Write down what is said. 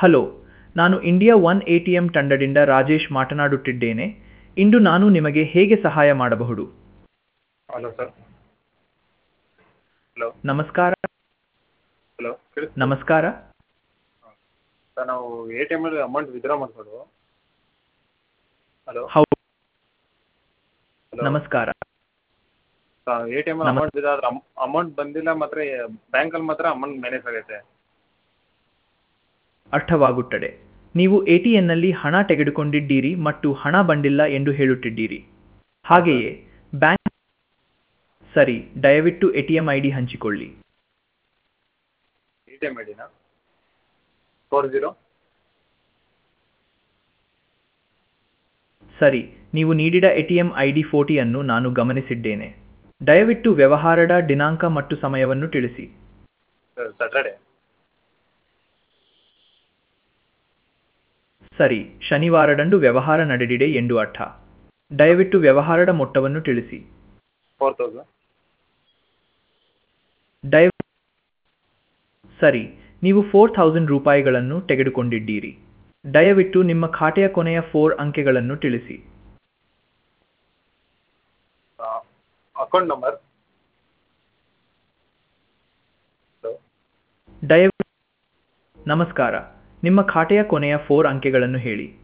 hello ನಾನು India one A T M ತಂಡದಿಂದ ರಾಜೇಶ್ ಮಾತನಾಡುತ್ತಿದ್ದೇನೆ ಇಂದು ನಾನು ನಿಮಗೆ ಹೇಗೆ ಸಹಾಯ ಮಾಡಬಹುದು ಹಲೋ ಸರ್ ಹಲೋ ನಮಸ್ಕಾರ ಹಲೋ ಕೇಳಿಸ್ ನಮಸ್ಕಾರ ಸರ್ ನಾವು ಎ ಟಿ ಎಮಲ್ಲಿ ಅಮೌಂಟ್ ವಿತ್ಡ್ರಾ ಮಾಡ್ಬೋದು ಹಲೋ ಹೌದು ಹಲೋ ನಮಸ್ಕಾರ ಎ ಟಿ ಎಮಲ್ಲಿ ನಮಸ್- ಅಮೌಂಟ್ ಇದೆ ಆದ್ರೆ ಅಮೌಂಟ್ ಬಂದಿಲ್ಲ ಮಾತ್ರ ಬ್ಯಾಂಕಲ್ಲಿ ಮಾತ್ರ ಅಮೌಂಟ್ ಮ್ಯಾನೇಜ್ ಆಗೈತೆ ಅರ್ಥವಾಗುತ್ತದೆ ನೀವು ಎ ಟಿ ಎನ್ನಲ್ಲಿ ಹಣ ತೆಗೆದುಕೊಂಡಿದ್ದೀರಿ ಮತ್ತು ಹಣ ಬಂದಿಲ್ಲ ಎಂದು ಹೇಳುತ್ತಿದ್ದೀರಿ ಹಾಗೆಯೇ ಬ್ಯಾಂಕ್ ಸರಿ ದಯವಿಟ್ಟು A T M I D ಹಂಚಿಕೊಳ್ಳಿ ಎ ಟಿ ಎಮ್ ಐಡಿನಾ ಫೋರ್ ಜೀರೋ ಸರಿ ನೀವು ನೀಡಿದ A T M I D ಫೋಟಿಯನ್ನು ನಾನು ಗಮನಿಸಿದ್ದೇನೆ ದಯವಿಟ್ಟು ವ್ಯವಹಾರದ ದಿನಾಂಕ ಮತ್ತು ಸಮಯವನ್ನು ತಿಳಿಸಿ ಸ್ಯಾಟರ್ಡೆ ಸರಿ ಶನಿವಾರದಂದು ವ್ಯವಹಾರ ನಡೆದಿದೆ ಎಂದು ಅರ್ಥ ದಯವಿಟ್ಟು ವ್ಯವಹಾರದ ಮೊತ್ತವನ್ನು ತಿಳಿಸಿ ಫೋರ್ ತೌಸಂಡ್ ದಯ ಸರಿ ನೀವು ಫೋರ್ ಥೌಸಂಡ್ ರೂಪಾಯಿಗಳನ್ನು ತೆಗೆದುಕೊಂಡಿದ್ದೀರಿ ದಯವಿಟ್ಟು ನಿಮ್ಮ ಖಾತೆಯ ಕೊನೆಯ ಫೋರ್ ಅಂಕೆಗಳನ್ನು ತಿಳಿಸಿ ಅಕೌಂಟ್ ನಂಬರ್ ಹಲೋ ದಯವಿಟ್ಟು ನಮಸ್ಕಾರ ನಿಮ್ಮ ಖಾತೆಯ ಕೊನೆಯ ಫೋರ್ ಅಂಕೆಗಳನ್ನು ಹೇಳಿ